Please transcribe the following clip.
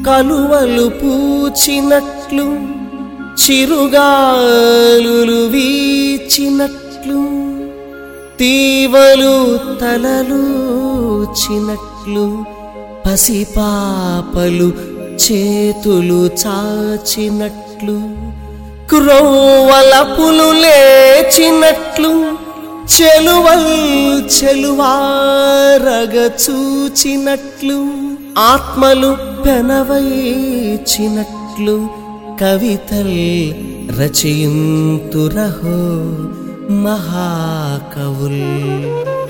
కలువలు పూచినట్లు చిరుగాలులు వీచినట్లు తీవలు తలలుచినట్లు పసిపాపలు చేతులు చాచినట్లు క్రోవలపులు లేచినట్లు చెలువల్ చెలువారగ చూచినట్లు ఆత్మలు పెనవైచినట్లు కవితల్ రచయింతురహో మహాకవుల్